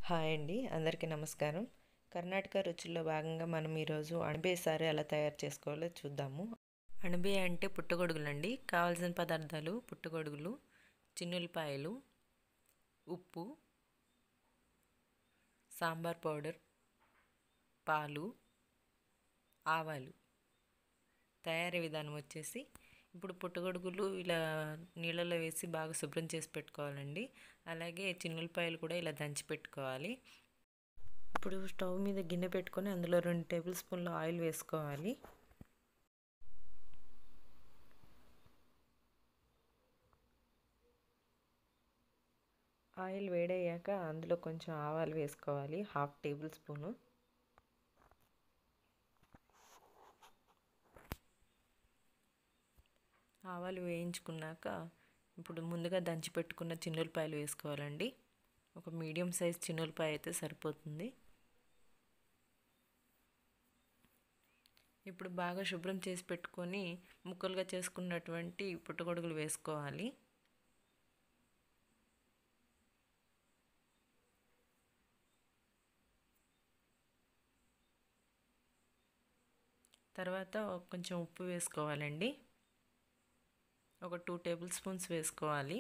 hi అండి అందరికీ నమస్కారం కర్ణాటక రుచుల్లో భాగంగా మనం ఈరోజు అణబే సారీ ఎలా తయారు చేసుకోవాలో చూద్దాము అణబే అంటే పుట్టగొడుగులు అండి కావాల్సిన పదార్థాలు పుట్టగొడుగులు చిన్నులపాయలు ఉప్పు సాంబార్ పౌడర్ పాలు ఆవాలు తయారీ విధానం వచ్చేసి ఇప్పుడు పుట్టగొడుగులు ఇలా నీళ్ళలో వేసి బాగా శుభ్రం చేసి పెట్టుకోవాలండి అలాగే చిన్నులపాయలు కూడా ఇలా దంచి పెట్టుకోవాలి ఇప్పుడు స్టవ్ మీద గిన్నె పెట్టుకొని అందులో రెండు టేబుల్ స్పూన్ల ఆయిల్ వేసుకోవాలి ఆయిల్ వేడయ్యాక అందులో కొంచెం ఆవాలు వేసుకోవాలి హాఫ్ టేబుల్ స్పూను ఆవాలు వేయించుకున్నాక ఇప్పుడు ముందుగా దంచి పెట్టుకున్న చిన్నులపాయలు వేసుకోవాలండి ఒక మీడియం సైజ్ చిన్నులపాయ అయితే సరిపోతుంది ఇప్పుడు బాగా శుభ్రం చేసి పెట్టుకొని ముక్కలుగా చేసుకున్నటువంటి పుట్టగొడుగులు వేసుకోవాలి తర్వాత కొంచెం ఉప్పు వేసుకోవాలండి ఒక టూ టేబుల్ స్పూన్స్ వేసుకోవాలి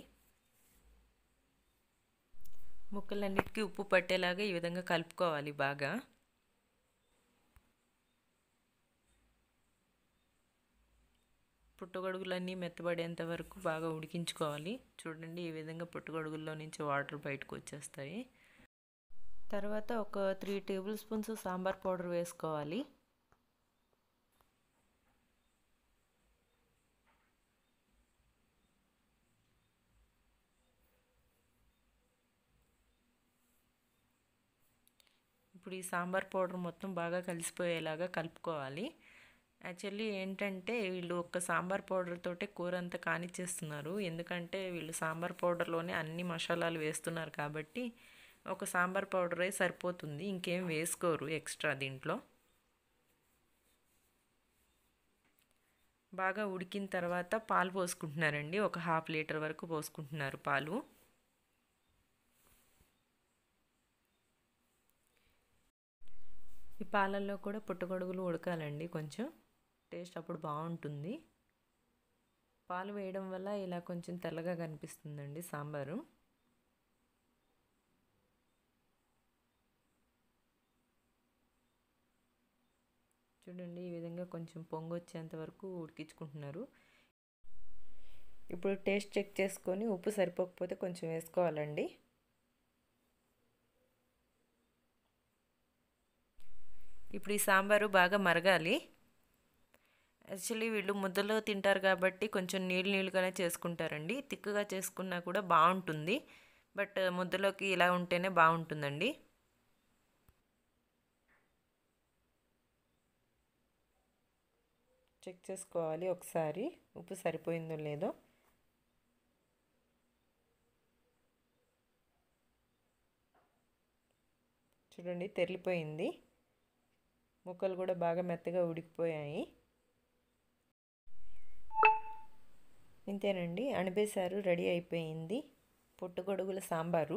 ముక్కలన్నిటికీ ఉప్పు పట్టేలాగా ఈ విధంగా కలుపుకోవాలి బాగా పుట్టగొడుగులన్నీ మెత్తబడేంత వరకు బాగా ఉడికించుకోవాలి చూడండి ఈ విధంగా పుట్టగొడుగుల్లో నుంచి వాటర్ బయటకు వచ్చేస్తాయి తర్వాత ఒక three tablespoons sambar powder వేసుకోవాలి ఇప్పుడు ఈ సాంబార్ పౌడర్ మొత్తం బాగా కలిసిపోయేలాగా కలుపుకోవాలి యాక్చువల్లీ ఏంటంటే వీళ్ళు ఒక్క సాంబార్ పౌడర్ తోటే కూర అంతా కానిచ్చేస్తున్నారు ఎందుకంటే వీళ్ళు సాంబార్ పౌడర్లోనే అన్ని మసాలాలు వేస్తున్నారు కాబట్టి ఒక సాంబార్ పౌడరే సరిపోతుంది ఇంకేం వేసుకోరు ఎక్స్ట్రా దీంట్లో బాగా ఉడికిన తర్వాత పాలు పోసుకుంటున్నారండి ఒక హాఫ్ లీటర్ వరకు పోసుకుంటున్నారు పాలు ఈ పాలల్లో కూడా పుట్టగొడుగులు ఉడకాలండి కొంచెం టేస్ట్ అప్పుడు బాగుంటుంది పాలు వేయడం వల్ల ఇలా కొంచెం తెల్లగా కనిపిస్తుందండి సాంబారు చూడండి ఈ విధంగా కొంచెం పొంగు వచ్చేంత వరకు ఉడికించుకుంటున్నారు ఇప్పుడు టేస్ట్ చెక్ చేసుకొని ఉప్పు సరిపోకపోతే కొంచెం వేసుకోవాలండి ఇప్పుడు ఈ సాంబారు బాగా మరగాలి యాక్చువల్లీ వీళ్ళు ముద్దలో తింటారు కాబట్టి కొంచెం నీళ్ళు నీళ్ళుగానే చేసుకుంటారండి తిక్కుగా చేసుకున్నా కూడా బాగుంటుంది బట్ ముద్దలోకి ఇలా ఉంటేనే బాగుంటుందండి చెక్ చేసుకోవాలి ఒకసారి ఉప్పు సరిపోయిందో లేదో చూడండి తెరిలిపోయింది ముక్కలు కూడా బాగా మెత్తగా ఉడికిపోయాయి ఇంతేనండి అణబేసారు రెడీ అయిపోయింది పుట్టుగొడుగుల సాంబారు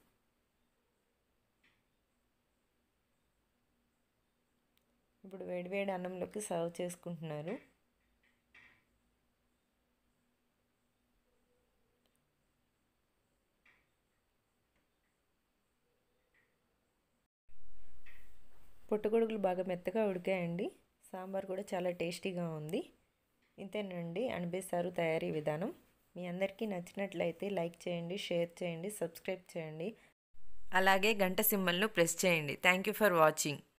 ఇప్పుడు వేడివేడి అన్నంలోకి సర్వ్ చేసుకుంటున్నారు పుట్టగొడుగులు బాగా మెత్తగా ఉడికాయండి సాంబార్ కూడా చాలా టేస్టీగా ఉంది ఇంతేనండి అనిపిస్తారు తయారీ విధానం మీ అందరికీ నచ్చినట్లయితే లైక్ చేయండి షేర్ చేయండి సబ్స్క్రైబ్ చేయండి అలాగే గంట సింబల్ను ప్రెస్ చేయండి థ్యాంక్ యూ ఫర్ వాచింగ్